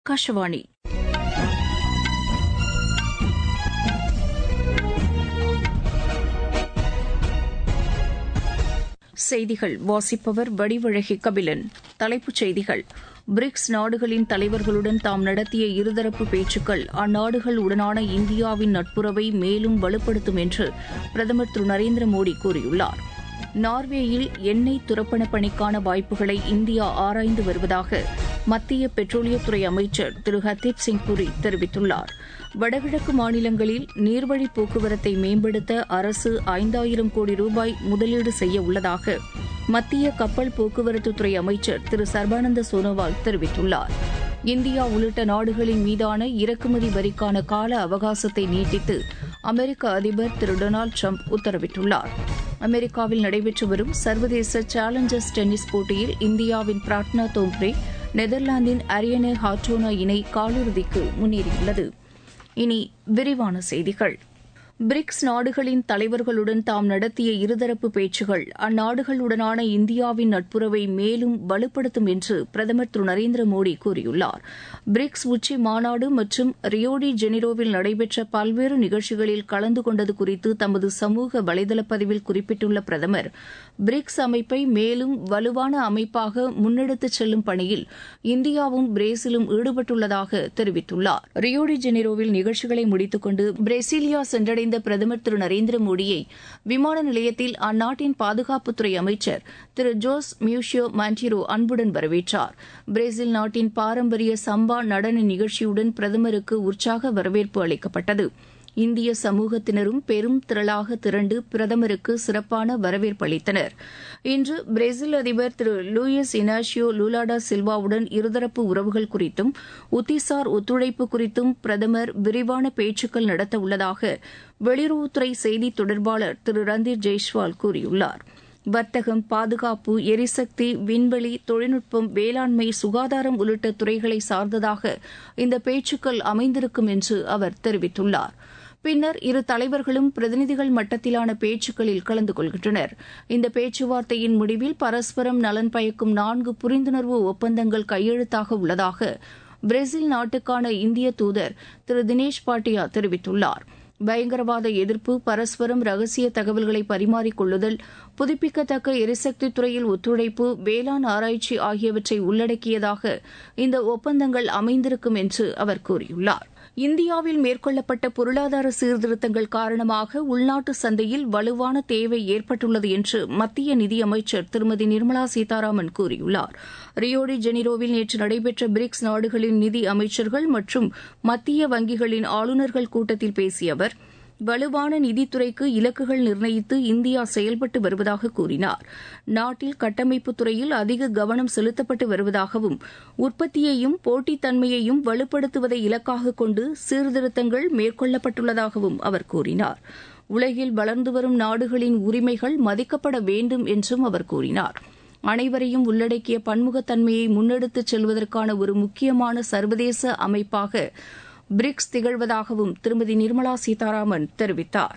ஆகாஷவாணி செய்திகள் வாசிப்பவர் வடிவழகி கபிலன் தலைப்புச் செய்திகள் பிரிக்ஸ் நாடுகளின் தலைவர்களுடன் தாம் நடத்திய இருதரப்பு பேச்சுக்கள் அந்நாடுகள் உடனான இந்தியாவின் நட்புறவை மேலும் வலுப்படுத்தும் என்று பிரதமர் திரு நரேந்திர மோடி கூறியுள்ளார் நார்வேயில் எண்ணெய் துரப்பண பணிக்கான வாய்ப்புகளை இந்தியா ஆராய்ந்து வருவதாக மத்திய பெட்ரோலியத்துறை அமைச்சர் திரு ஹர்தீப் சிங் புரி தெரிவித்துள்ளார் வடகிழக்கு மாநிலங்களில் நீர்வழி போக்குவரத்தை மேம்படுத்த அரசு ஐந்தாயிரம் கோடி ரூபாய் முதலீடு செய்ய உள்ளதாக மத்திய கப்பல் போக்குவரத்துத்துறை அமைச்சர் திரு சர்பானந்த சோனோவால் தெரிவித்துள்ளார் இந்தியா உள்ளிட்ட நாடுகளின் மீதான இறக்குமதி வரிக்கான கால அவகாசத்தை நீட்டித்து அமெரிக்க அதிபர் திரு டொனால்டு ட்ரம்ப் உத்தரவிட்டுள்ளார் அமெரிக்காவில் நடைபெற்று வரும் சர்வதேச சேலஞ்சர்ஸ் டென்னிஸ் போட்டியில் இந்தியாவின் பிராட்னா தோம்ப்ரே நெதர்லாந்தின் அரியனே ஹாட்டோனா இணை காலிறுதிக்கு முன்னேறியுள்ளது இனி விரிவான செய்திகள் பிரிக்ஸ் நாடுகளின் தலைவர்களுடன் தாம் நடத்திய இருதரப்பு பேச்சுகள் அந்நாடுகளுடனான இந்தியாவின் நட்புறவை மேலும் வலுப்படுத்தும் என்று பிரதமர் திரு நரேந்திர மோடி கூறியுள்ளார் பிரிக்ஸ் உச்சி மாநாடு மற்றும் ரியோடி ஜெனிரோவில் நடைபெற்ற பல்வேறு நிகழ்ச்சிகளில் கலந்து கொண்டது குறித்து தமது சமூக வலைதள பதிவில் குறிப்பிட்டுள்ள பிரதமர் பிரிக்ஸ் அமைப்பை மேலும் வலுவான அமைப்பாக முன்னெடுத்துச் செல்லும் பணியில் இந்தியாவும் பிரேசிலும் ஈடுபட்டுள்ளதாக தெரிவித்துள்ளார் ரியோடி ஜெனிரோவில் நிகழ்ச்சிகளை முடித்துக் கொண்டு பிரேசிலியா சென்றடைந்த இணைந்த பிரதமர் திரு நரேந்திர மோடியை விமான நிலையத்தில் அந்நாட்டின் பாதுகாப்புத்துறை அமைச்சர் திரு ஜோஸ் மியூஷியோ மாண்டிரோ அன்புடன் வரவேற்றார் பிரேசில் நாட்டின் பாரம்பரிய சம்பா நடன நிகழ்ச்சியுடன் பிரதமருக்கு உற்சாக வரவேற்பு அளிக்கப்பட்டது இந்திய சமூகத்தினரும் பெரும் திரளாக திரண்டு பிரதமருக்கு சிறப்பான வரவேற்பு அளித்தனர் இன்று பிரேசில் அதிபர் திரு லூயிஸ் இனாஷியோ லூலாடா சில்வாவுடன் இருதரப்பு உறவுகள் குறித்தும் உத்திசார் ஒத்துழைப்பு குறித்தும் பிரதமர் விரிவான பேச்சுக்கள் நடத்த உள்ளதாக வெளியுறவுத்துறை செய்தி தொடர்பாளர் திரு ரந்தீர் ஜெய்ஸ்வால் கூறியுள்ளார் வர்த்தகம் பாதுகாப்பு எரிசக்தி விண்வெளி தொழில்நுட்பம் வேளாண்மை சுகாதாரம் உள்ளிட்ட துறைகளை சார்ந்ததாக இந்த பேச்சுக்கள் அமைந்திருக்கும் என்று அவர் தெரிவித்துள்ளார் பின்னர் இரு தலைவர்களும் பிரதிநிதிகள் மட்டத்திலான பேச்சுக்களில் கலந்து கொள்கின்றனர் இந்த பேச்சுவார்த்தையின் முடிவில் பரஸ்பரம் நலன் பயக்கும் நான்கு புரிந்துணர்வு ஒப்பந்தங்கள் கையெழுத்தாக உள்ளதாக பிரேசில் நாட்டுக்கான இந்திய தூதர் திரு தினேஷ் பாட்டியா தெரிவித்துள்ளார் பயங்கரவாத எதிர்ப்பு பரஸ்பரம் ரகசிய தகவல்களை பரிமாறிக்கொள்ளுதல் புதுப்பிக்கத்தக்க எரிசக்தி துறையில் ஒத்துழைப்பு வேளாண் ஆராய்ச்சி ஆகியவற்றை உள்ளடக்கியதாக இந்த ஒப்பந்தங்கள் அமைந்திருக்கும் என்று அவர் கூறியுள்ளார் இந்தியாவில் மேற்கொள்ளப்பட்ட பொருளாதார சீர்திருத்தங்கள் காரணமாக உள்நாட்டு சந்தையில் வலுவான தேவை ஏற்பட்டுள்ளது என்று மத்திய நிதியமைச்சர் திருமதி நிர்மலா சீதாராமன் கூறியுள்ளார் ரியோடி ஜெனிரோவில் நேற்று நடைபெற்ற பிரிக்ஸ் நாடுகளின் நிதி அமைச்சர்கள் மற்றும் மத்திய வங்கிகளின் ஆளுநர்கள் கூட்டத்தில் பேசிய அவர் வலுவான நிதித்துறைக்கு இலக்குகள் நிர்ணயித்து இந்தியா செயல்பட்டு வருவதாக கூறினார் நாட்டில் கட்டமைப்பு துறையில் அதிக கவனம் செலுத்தப்பட்டு வருவதாகவும் உற்பத்தியையும் போட்டித்தன்மையையும் வலுப்படுத்துவதை இலக்காக கொண்டு சீர்திருத்தங்கள் மேற்கொள்ளப்பட்டுள்ளதாகவும் அவர் கூறினார் உலகில் வளர்ந்து வரும் நாடுகளின் உரிமைகள் மதிக்கப்பட வேண்டும் என்றும் அவர் கூறினார் அனைவரையும் உள்ளடக்கிய பன்முகத்தன்மையை முன்னெடுத்துச் செல்வதற்கான ஒரு முக்கியமான சர்வதேச அமைப்பாக பிரிக்ஸ் திகழ்வதாகவும் திருமதி நிர்மலா சீதாராமன் தெரிவித்தார்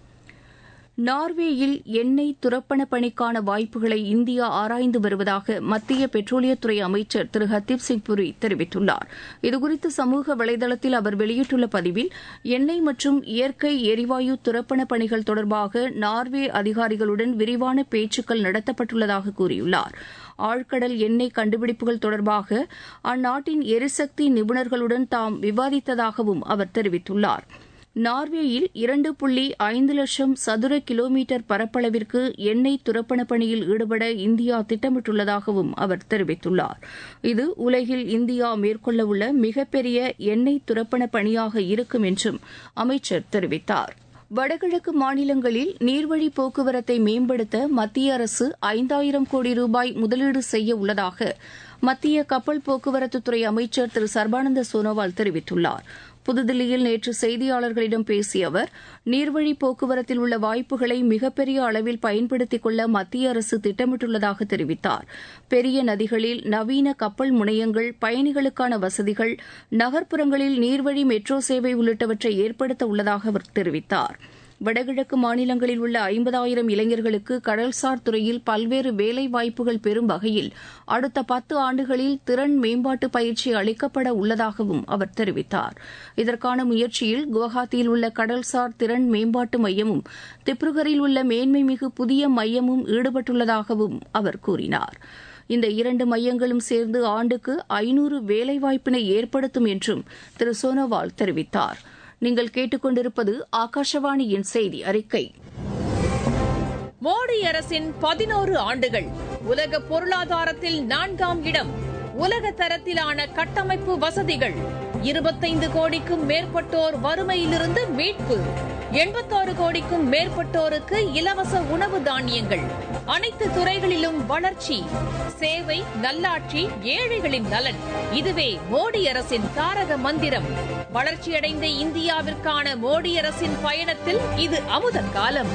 நார்வேயில் எண்ணெய் துரப்பண பணிக்கான வாய்ப்புகளை இந்தியா ஆராய்ந்து வருவதாக மத்திய பெட்ரோலியத்துறை அமைச்சர் திரு ஹர்தீப் சிங் புரி தெரிவித்துள்ளார் இதுகுறித்து சமூக வலைதளத்தில் அவர் வெளியிட்டுள்ள பதிவில் எண்ணெய் மற்றும் இயற்கை எரிவாயு துரப்பண பணிகள் தொடர்பாக நார்வே அதிகாரிகளுடன் விரிவான பேச்சுக்கள் நடத்தப்பட்டுள்ளதாக கூறியுள்ளார் ஆழ்கடல் எண்ணெய் கண்டுபிடிப்புகள் தொடர்பாக அந்நாட்டின் எரிசக்தி நிபுணர்களுடன் தாம் விவாதித்ததாகவும் அவர் தெரிவித்துள்ளார் நார்வேயில் இரண்டு புள்ளி ஐந்து லட்சம் சதுர கிலோமீட்டர் பரப்பளவிற்கு எண்ணெய் துரப்பண பணியில் ஈடுபட இந்தியா திட்டமிட்டுள்ளதாகவும் அவர் தெரிவித்துள்ளார் இது உலகில் இந்தியா மேற்கொள்ளவுள்ள மிகப்பெரிய எண்ணெய் துரப்பண பணியாக இருக்கும் என்றும் அமைச்சர் தெரிவித்தார் வடகிழக்கு மாநிலங்களில் நீர்வழி போக்குவரத்தை மேம்படுத்த மத்திய அரசு ஐந்தாயிரம் கோடி ரூபாய் முதலீடு செய்ய உள்ளதாக மத்திய கப்பல் போக்குவரத்துத்துறை அமைச்சர் திரு சர்பானந்த சோனோவால் தெரிவித்துள்ளார் புதுதில்லியில் நேற்று செய்தியாளர்களிடம் பேசிய அவர் நீர்வழி போக்குவரத்தில் உள்ள வாய்ப்புகளை மிகப்பெரிய அளவில் பயன்படுத்திக் கொள்ள மத்திய அரசு திட்டமிட்டுள்ளதாக தெரிவித்தார் பெரிய நதிகளில் நவீன கப்பல் முனையங்கள் பயணிகளுக்கான வசதிகள் நகர்ப்புறங்களில் நீர்வழி மெட்ரோ சேவை உள்ளிட்டவற்றை ஏற்படுத்த உள்ளதாக அவர் தெரிவித்தார் வடகிழக்கு மாநிலங்களில் உள்ள ஐம்பதாயிரம் இளைஞர்களுக்கு கடல்சார் துறையில் பல்வேறு வேலை வாய்ப்புகள் பெறும் வகையில் அடுத்த பத்து ஆண்டுகளில் திறன் மேம்பாட்டு பயிற்சி அளிக்கப்பட உள்ளதாகவும் அவர் தெரிவித்தார் இதற்கான முயற்சியில் குவஹாத்தியில் உள்ள கடல்சார் திறன் மேம்பாட்டு மையமும் திப்ருகரில் உள்ள மேன்மைமிகு புதிய மையமும் ஈடுபட்டுள்ளதாகவும் அவர் கூறினார் இந்த இரண்டு மையங்களும் சேர்ந்து ஆண்டுக்கு ஐநூறு வேலைவாய்ப்பினை ஏற்படுத்தும் என்றும் திரு சோனோவால் தெரிவித்தார் நீங்கள் கேட்டுக்கொண்டிருப்பது ஆகாஷவாணியின் செய்தி அறிக்கை மோடி அரசின் பதினோரு ஆண்டுகள் உலக பொருளாதாரத்தில் நான்காம் இடம் உலக தரத்திலான கட்டமைப்பு வசதிகள் இருபத்தைந்து கோடிக்கும் மேற்பட்டோர் வறுமையிலிருந்து மீட்பு எண்பத்தாறு கோடிக்கும் மேற்பட்டோருக்கு இலவச உணவு தானியங்கள் அனைத்து துறைகளிலும் வளர்ச்சி சேவை நல்லாட்சி ஏழைகளின் நலன் இதுவே மோடி அரசின் தாரக மந்திரம் வளர்ச்சியடைந்த இந்தியாவிற்கான மோடி அரசின் பயணத்தில் இது அமுத காலம்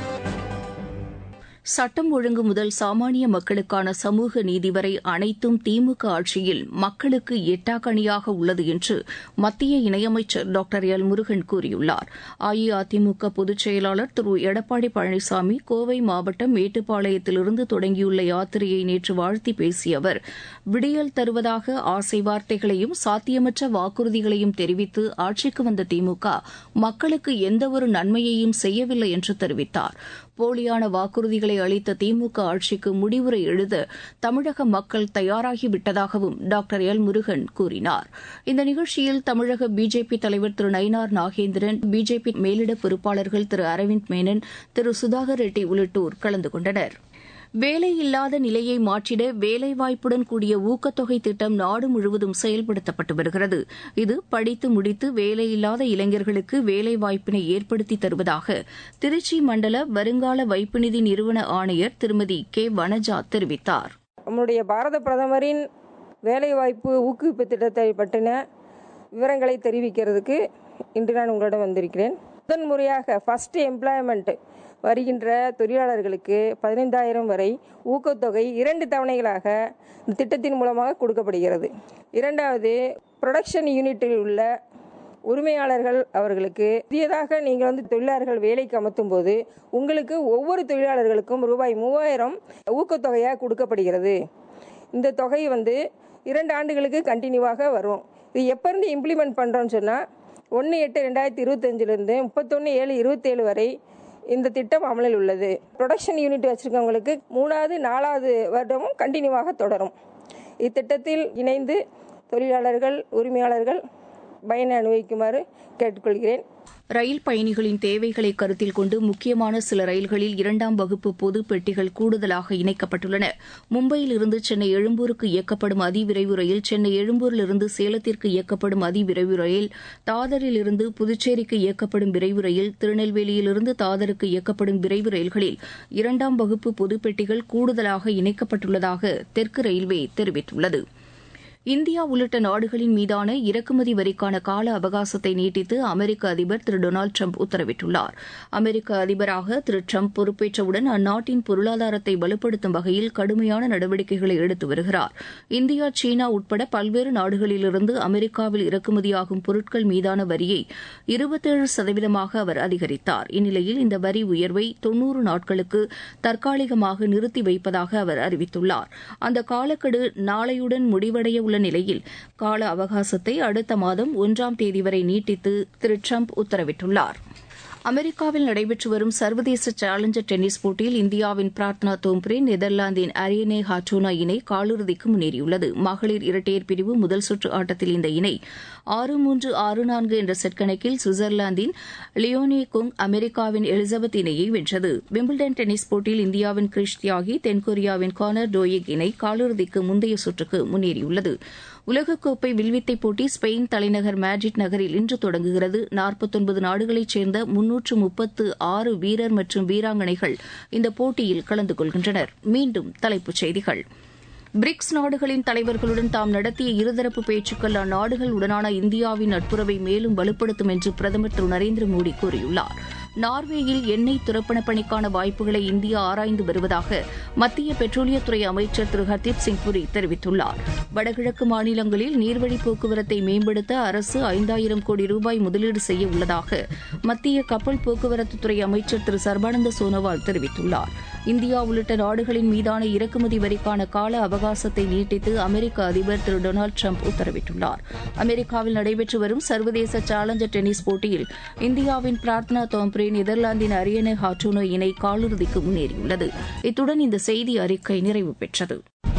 சட்டம் ஒழுங்கு முதல் சாமானிய மக்களுக்கான சமூக நீதி வரை அனைத்தும் திமுக ஆட்சியில் மக்களுக்கு எட்டாக்கணியாக உள்ளது என்று மத்திய இணையமைச்சர் டாக்டர் எல் முருகன் கூறியுள்ளார் அஇஅதிமுக பொதுச் செயலாளர் திரு எடப்பாடி பழனிசாமி கோவை மாவட்டம் மேட்டுப்பாளையத்திலிருந்து தொடங்கியுள்ள யாத்திரையை நேற்று வாழ்த்தி பேசிய அவர் விடியல் தருவதாக ஆசை வார்த்தைகளையும் சாத்தியமற்ற வாக்குறுதிகளையும் தெரிவித்து ஆட்சிக்கு வந்த திமுக மக்களுக்கு எந்தவொரு நன்மையையும் செய்யவில்லை என்று தெரிவித்தார் போலியான வாக்குறுதிகளை அளித்த திமுக ஆட்சிக்கு முடிவுரை எழுத தமிழக மக்கள் தயாராகிவிட்டதாகவும் டாக்டர் எல் முருகன் கூறினார் இந்த நிகழ்ச்சியில் தமிழக பிஜேபி தலைவர் திரு நயினார் நாகேந்திரன் பிஜேபி மேலிட பொறுப்பாளர்கள் திரு அரவிந்த் மேனன் திரு சுதாகர் ரெட்டி உள்ளிட்டோர் கலந்து கொண்டனர் வேலையில்லாத நிலையை மாற்றிட வேலைவாய்ப்புடன் கூடிய ஊக்கத்தொகை திட்டம் நாடு முழுவதும் செயல்படுத்தப்பட்டு வருகிறது இது படித்து முடித்து வேலையில்லாத இளைஞர்களுக்கு வேலைவாய்ப்பினை ஏற்படுத்தி தருவதாக திருச்சி மண்டல வருங்கால வைப்பு நிதி நிறுவன ஆணையர் திருமதி கே வனஜா தெரிவித்தார் நம்முடைய பாரத பிரதமரின் வேலைவாய்ப்பு ஊக்குவிப்பு திட்டத்தை பற்றின விவரங்களை தெரிவிக்கிறதுக்கு இன்று நான் உங்களிடம் வந்திருக்கிறேன் முதன் முறையாக ஃபர்ஸ்ட் எம்ப்ளாய்மெண்ட் வருகின்ற தொழிலாளர்களுக்கு பதினைந்தாயிரம் வரை ஊக்கத்தொகை இரண்டு தவணைகளாக இந்த திட்டத்தின் மூலமாக கொடுக்கப்படுகிறது இரண்டாவது ப்ரொடக்ஷன் யூனிட்டில் உள்ள உரிமையாளர்கள் அவர்களுக்கு புதியதாக நீங்கள் வந்து தொழிலாளர்கள் வேலைக்கு அமர்த்தும் போது உங்களுக்கு ஒவ்வொரு தொழிலாளர்களுக்கும் ரூபாய் மூவாயிரம் ஊக்கத்தொகையாக கொடுக்கப்படுகிறது இந்த தொகை வந்து இரண்டு ஆண்டுகளுக்கு கண்டினியூவாக வரும் இது எப்போ இருந்து இம்ப்ளிமெண்ட் பண்ணுறோன்னு சொன்னால் ஒன்று எட்டு ரெண்டாயிரத்தி இருபத்தஞ்சிலிருந்து முப்பத்தொன்று ஏழு இருபத்தேழு வரை இந்த திட்டம் அமலில் உள்ளது ப்ரொடக்ஷன் யூனிட் வச்சுருக்கவங்களுக்கு மூணாவது நாலாவது வருடமும் கண்டினியூவாக தொடரும் இத்திட்டத்தில் இணைந்து தொழிலாளர்கள் உரிமையாளர்கள் பயனை அனுபவிக்குமாறு கேட்டுக்கொள்கிறேன் ரயில் பயணிகளின் தேவைகளை கருத்தில் கொண்டு முக்கியமான சில ரயில்களில் இரண்டாம் வகுப்பு பொது பெட்டிகள் கூடுதலாக இணைக்கப்பட்டுள்ளன மும்பையில் இருந்து சென்னை எழும்பூருக்கு இயக்கப்படும் அதிவிரைவு ரயில் சென்னை எழும்பூரிலிருந்து சேலத்திற்கு இயக்கப்படும் அதிவிரைவு ரயில் தாதரில் இருந்து புதுச்சேரிக்கு இயக்கப்படும் விரைவு ரயில் திருநெல்வேலியிலிருந்து தாதருக்கு இயக்கப்படும் விரைவு ரயில்களில் இரண்டாம் வகுப்பு பொது பெட்டிகள் கூடுதலாக இணைக்கப்பட்டுள்ளதாக தெற்கு ரயில்வே தெரிவித்துள்ளது இந்தியா உள்ளிட்ட நாடுகளின் மீதான இறக்குமதி வரிக்கான கால அவகாசத்தை நீட்டித்து அமெரிக்க அதிபர் திரு டொனால்டு ட்ரம்ப் உத்தரவிட்டுள்ளார் அமெரிக்க அதிபராக திரு ட்ரம்ப் பொறுப்பேற்றவுடன் அந்நாட்டின் பொருளாதாரத்தை வலுப்படுத்தும் வகையில் கடுமையான நடவடிக்கைகளை எடுத்து வருகிறார் இந்தியா சீனா உட்பட பல்வேறு நாடுகளிலிருந்து அமெரிக்காவில் இறக்குமதியாகும் பொருட்கள் மீதான வரியை இருபத்தேழு சதவீதமாக அவர் அதிகரித்தார் இந்நிலையில் இந்த வரி உயர்வை தொன்னூறு நாட்களுக்கு தற்காலிகமாக நிறுத்தி வைப்பதாக அவர் அறிவித்துள்ளார் அந்த காலக்கெடு நாளையுடன் முடிவடைய உள்ள நிலையில் கால அவகாசத்தை அடுத்த மாதம் ஒன்றாம் தேதி வரை நீட்டித்து திரு ட்ரம்ப் உத்தரவிட்டுள்ளார் அமெரிக்காவில் நடைபெற்று வரும் சர்வதேச சேலஞ்சர் டென்னிஸ் போட்டியில் இந்தியாவின் பிரார்த்தனா தோம்ப்ரே நெதர்லாந்தின் அரியனே ஹாட்டோனா இணை காலிறுதிக்கு முன்னேறியுள்ளது மகளிர் இரட்டையர் பிரிவு முதல் சுற்று ஆட்டத்தில் இந்த இணை ஆறு மூன்று ஆறு நான்கு என்ற செட் கணக்கில் சுவிட்சர்லாந்தின் லியோனி குங் அமெரிக்காவின் எலிசபெத் இணையை வென்றது விம்பிள்டன் டென்னிஸ் போட்டியில் இந்தியாவின் கிரிஷ் தியாகி தென்கொரியாவின் கானர் டோயிக் இணை காலிறுதிக்கு முந்தைய சுற்றுக்கு முன்னேறியுள்ளது உலகக்கோப்பை வில்வித்தை போட்டி ஸ்பெயின் தலைநகர் மேட்ரிட் நகரில் இன்று தொடங்குகிறது நாற்பத்தொன்பது நாடுகளைச் சேர்ந்த முன்னூற்று முப்பத்து ஆறு வீரர் மற்றும் வீராங்கனைகள் இந்த போட்டியில் கலந்து கொள்கின்றனர் மீண்டும் தலைப்புச் செய்திகள் பிரிக்ஸ் நாடுகளின் தலைவர்களுடன் தாம் நடத்திய இருதரப்பு பேச்சுக்கள் அந்நாடுகளுடனான இந்தியாவின் நட்புறவை மேலும் வலுப்படுத்தும் என்று பிரதமர் திரு நரேந்திர மோடி கூறியுள்ளார் நார்வேயில் எண்ணெய் துரப்பண பணிக்கான வாய்ப்புகளை இந்தியா ஆராய்ந்து வருவதாக மத்திய பெட்ரோலியத்துறை அமைச்சர் திரு ஹர்தீப் சிங் புரி தெரிவித்துள்ளார் வடகிழக்கு மாநிலங்களில் நீர்வழி போக்குவரத்தை மேம்படுத்த அரசு ஐந்தாயிரம் கோடி ரூபாய் முதலீடு செய்ய உள்ளதாக மத்திய கப்பல் போக்குவரத்துத்துறை அமைச்சர் திரு சர்பானந்த சோனோவால் தெரிவித்துள்ளார் இந்தியா உள்ளிட்ட நாடுகளின் மீதான இறக்குமதி வரிக்கான கால அவகாசத்தை நீட்டித்து அமெரிக்க அதிபர் திரு டொனால்டு ட்ரம்ப் உத்தரவிட்டுள்ளார் அமெரிக்காவில் நடைபெற்று வரும் சர்வதேச சேலஞ்சர் டென்னிஸ் போட்டியில் இந்தியாவின் பிரார்த்தனா தோம்ப்ரே நெதர்லாந்தின் அரியனே ஹாட்டோனோ இணை காலிறுதிக்கு முன்னேறியுள்ளது இத்துடன் இந்த செய்தி அறிக்கை நிறைவு பெற்றது